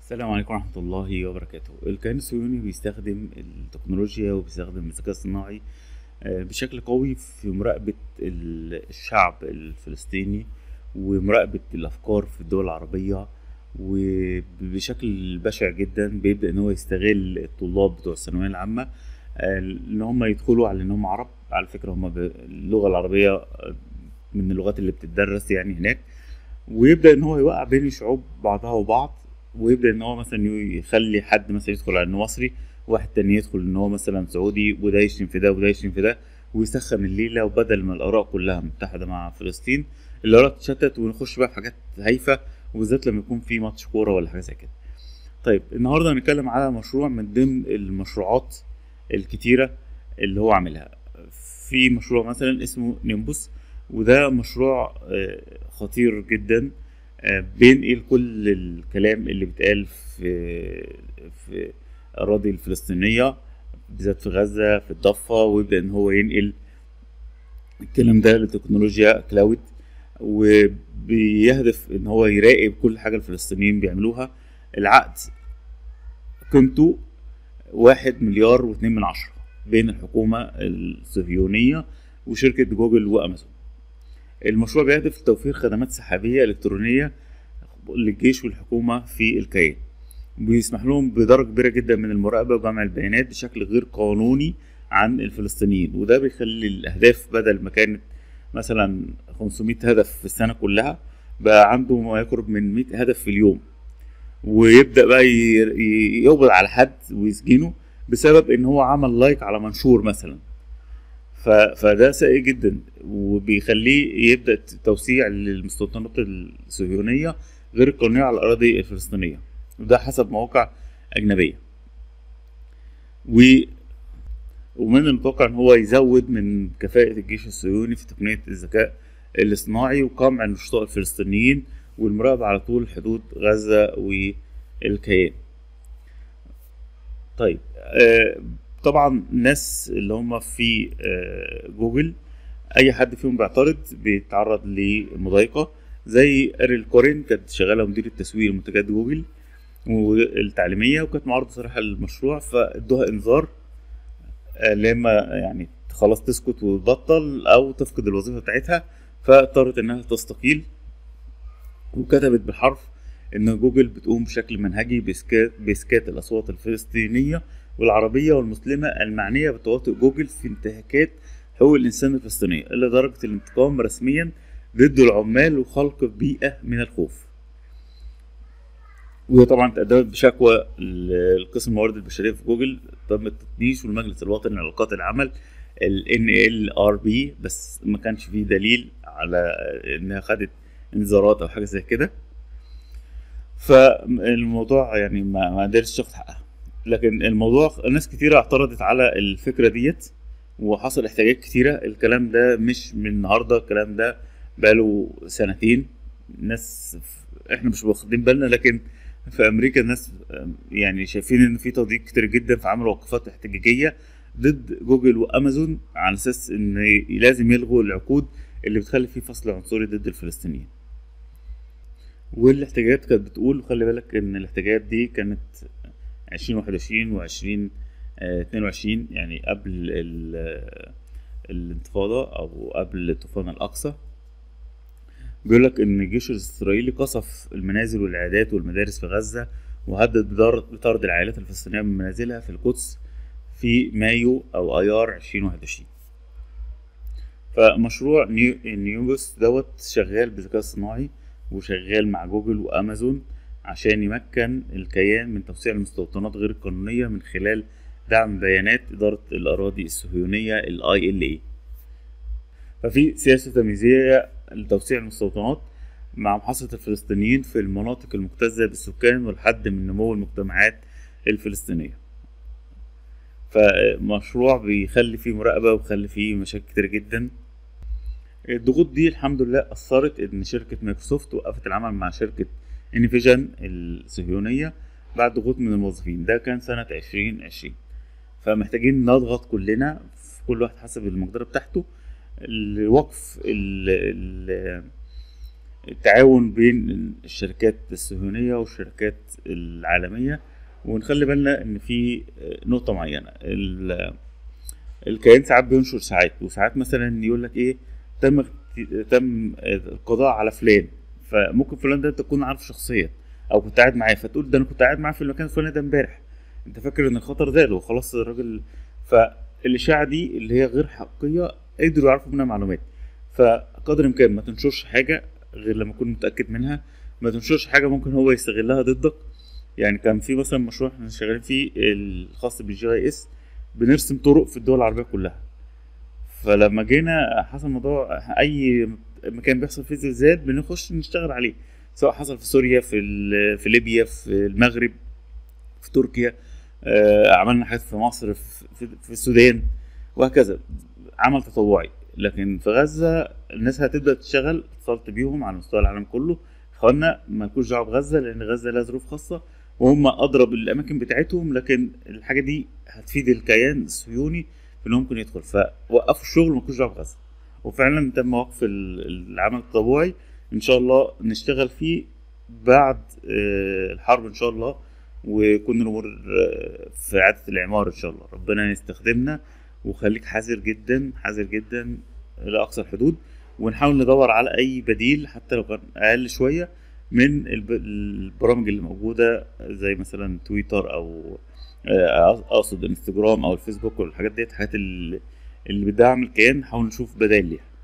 السلام عليكم ورحمة الله وبركاته الكيان الصهيوني بيستخدم التكنولوجيا وبيستخدم الذكاء الصناعي آه، بشكل قوي في مراقبة ال- الشعب الفلسطيني ومراقبة الأفكار في الدول العربية وبشكل بشع جدا بيبدأ إن هو يستغل الطلاب بتوع الثانوية العامة آه، إن هم يدخلوا على إنهم عرب على فكرة هم ب- اللغة العربية آه، من اللغات اللي بتدرس يعني هناك ويبدأ إن هو يوقع بين الشعوب بعضها وبعض ويبدا ان هو مثلا يخلي حد مثلا يدخل على انه مصري واحد تاني يدخل ان هو مثلا سعودي وده يشتم في ده وده يشتم في ده ويسخن الليله وبدل ما الاراء كلها متحده مع فلسطين الاراء تتشتت ونخش بقى في حاجات هايفه وبالذات لما يكون في ماتش كوره ولا حاجه زي كده طيب النهارده هنتكلم على مشروع من ضمن المشروعات الكتيره اللي هو عاملها في مشروع مثلا اسمه نيمبوس وده مشروع آه، خطير جدا آه، بينقل كل الكلام اللي بيتقال في في الأراضي الفلسطينية بالذات في غزة في الضفة ويبدأ إن هو ينقل الكلام ده لتكنولوجيا كلاود وبيهدف إن هو يراقب كل حاجة الفلسطينيين بيعملوها العقد قيمته واحد مليار واتنين من عشرة بين الحكومة الصهيونية وشركة جوجل وأمازون المشروع بيهدف لتوفير خدمات سحابية إلكترونية للجيش والحكومة في الكيان بيسمح لهم بدرجة كبيرة جدا من المراقبة وجمع البيانات بشكل غير قانوني عن الفلسطينيين وده بيخلي الأهداف بدل ما كانت مثلا 500 هدف في السنة كلها بقى عنده ما يقرب من 100 هدف في اليوم ويبدأ بقى ي- ي- يقبض على حد ويسجنه بسبب ان هو عمل لايك على منشور مثلا ف... فده سيء جدا وبيخليه يبدا توسيع للمستوطنات الصهيونيه غير القانونيه على الاراضي الفلسطينيه وده حسب مواقع اجنبيه و ومن المتوقع ان هو يزود من كفاءة الجيش الصهيوني في تقنية الذكاء الاصطناعي وقمع النشطاء الفلسطينيين والمراقبة على طول حدود غزة والكيان طيب آه طبعا الناس اللي هم في آه جوجل اي حد فيهم بيعترض بيتعرض لمضايقة زي اريل كورين كانت شغالة مدير التسويق لمنتجات جوجل والتعليمية وكانت معارضة صراحة للمشروع فادوها انذار آه، لما يعني خلاص تسكت وتبطل او تفقد الوظيفه بتاعتها فاضطرت انها تستقيل وكتبت بالحرف ان جوجل بتقوم بشكل منهجي بإسكات, بإسكات الاصوات الفلسطينيه والعربيه والمسلمه المعنيه بتواطؤ جوجل في انتهاكات حقوق الانسان الفلسطينيه الى درجه الانتقام رسميا ضد العمال وخلق بيئه من الخوف وطبعا تقدمت بشكوى لقسم الموارد البشريه في جوجل تم التطنيش والمجلس الوطني لعلاقات العمل ال NLRB بس ما كانش فيه دليل على انها خدت انذارات او حاجه زي كده فالموضوع يعني ما ما قدرتش تاخد حقها لكن الموضوع ناس كتيرة اعترضت على الفكرة ديت وحصل احتجاجات كتيرة الكلام ده مش من النهاردة الكلام ده بقاله سنتين ناس احنا مش واخدين بالنا لكن في امريكا الناس يعني شايفين ان في تضييق كتير جدا فعملوا وقفات احتجاجيه ضد جوجل وامازون على اساس ان لازم يلغوا العقود اللي بتخلي فيه فصل عنصري ضد الفلسطينيين والاحتجاجات كانت بتقول خلي بالك ان الاحتجاجات دي كانت 2021 و 2022 يعني قبل ال- الانتفاضة أو قبل طوفان الأقصى بيقول لك ان الجيش الاسرائيلي قصف المنازل والعيادات والمدارس في غزه وهدد بدار- بطرد العائلات الفلسطينيه من منازلها في القدس في مايو او ايار 2021 فمشروع نيو نيوبس دوت شغال بالذكاء الصناعي وشغال مع جوجل وامازون عشان يمكن الكيان من توسيع المستوطنات غير القانونيه من خلال دعم بيانات اداره الاراضي الصهيونيه الاي ال اي ففي سياسة تمييزية لتوسيع المستوطنات مع محاصرة الفلسطينيين في المناطق المكتظة بالسكان والحد من نمو المجتمعات الفلسطينية فمشروع بيخلي فيه مراقبة وبيخلي فيه مشاكل كتير جدا الضغوط دي الحمد لله أثرت إن شركة مايكروسوفت وقفت العمل مع شركة انفيجن الصهيونية بعد ضغوط من الموظفين ده كان سنة عشرين عشرين فمحتاجين نضغط كلنا في كل واحد حسب المقدرة بتاعته لوقف ال ال التعاون بين الشركات الصهيونيه والشركات العالميه ونخلي بالنا ان في نقطه معينه ال- الكيان ساعات بينشر ساعات وساعات مثلا يقول لك ايه تم تم القضاء على فلان فممكن فلان ده انت تكون عارف شخصيا او كنت قاعد معاه فتقول ده انا كنت قاعد معاه في المكان الفلاني ده امبارح انت فاكر ان الخطر زال وخلاص الراجل فالاشاعه دي اللي هي غير حقيقيه قدروا يعرفوا منها معلومات فقدر الامكان ما تنشرش حاجه غير لما تكون متاكد منها ما تنشرش حاجه ممكن هو يستغلها ضدك يعني كان في مثلا مشروع احنا شغالين فيه الخاص بالجي اي اس بنرسم طرق في الدول العربيه كلها فلما جينا حصل موضوع اي مكان بيحصل فيه زلزال بنخش نشتغل عليه سواء حصل في سوريا في ال- في ليبيا في المغرب في تركيا آه، عملنا حاجات في مصر في, في, في السودان وهكذا عمل تطوعي لكن في غزه الناس هتبدا تشتغل اتصلت بيهم على مستوى العالم كله اخوانا ما لكوش دعوه بغزه لان غزه لها ظروف خاصه وهم اضرب الاماكن بتاعتهم لكن الحاجه دي هتفيد الكيان الصهيوني في انه ممكن يدخل فوقفوا الشغل ما لكوش دعوه بغزه وفعلا تم وقف ال- العمل التطوعي ان شاء الله نشتغل فيه بعد آه، الحرب ان شاء الله ويكون الامور آه، في اعاده الاعمار ان شاء الله ربنا يستخدمنا وخليك حذر جدا حذر جدا لاقصى الحدود ونحاول ندور على اي بديل حتى لو كان اقل شويه من الب- البرامج اللي موجوده زي مثلا تويتر او آه، اقصد انستجرام او الفيسبوك والحاجات ديت الحاجات اللي اللي بتدعم الكيان نحاول نشوف بدائل ليها